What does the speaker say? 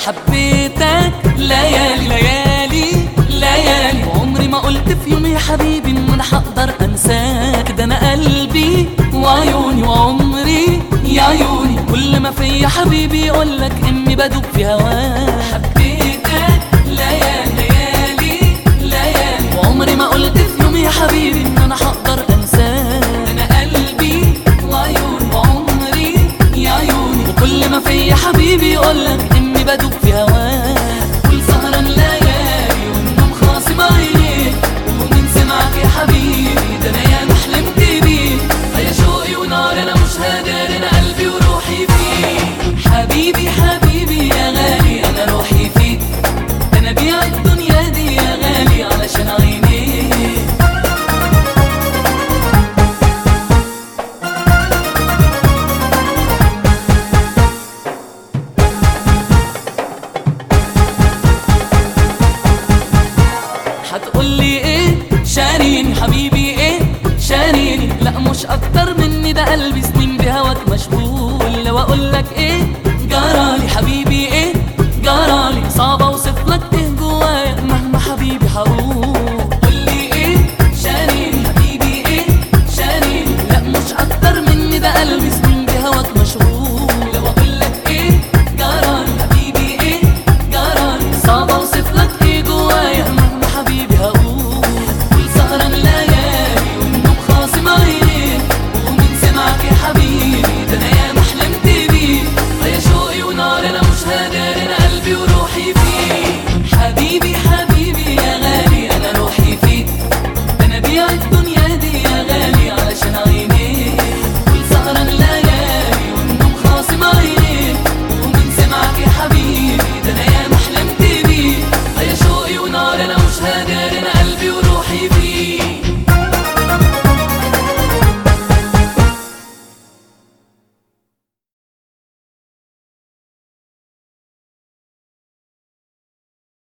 حبيتك ليالي ليالي ليالي وعمري ما قلت في يوم يا حبيبي ان انا هقدر انساك ده انا قلبي وعيوني وعمري يا عيوني كل ما فيا حبيبي يقولك اني بدوب في هواك حبيتك ليالي ليالي ليالي وعمري ما قلت في يوم يا حبيبي ان انا هقدر انساك انا قلبي وعيوني وعمري يا عيوني وكل ما فيا حبيبي يقولك اني بدوب في هواك كل سهران ليالي والنوم خاصم عينيك ومين سمعك يا حبيبي ده انا ياما حلمت بيك يا شوقي ونار انا مش قادر انا قلبي وروحي فيك حبيبي حبيبي يا غالي انا روحي فيك ده انا بيع الدنيا دي يا غالي علشان عينيك هتقولي ايه شاريني حبيبي ايه شاريني لا مش اكتر مني ده قلبي سنين بهواك مشغول لو اقولك ايه جرالي حبيبي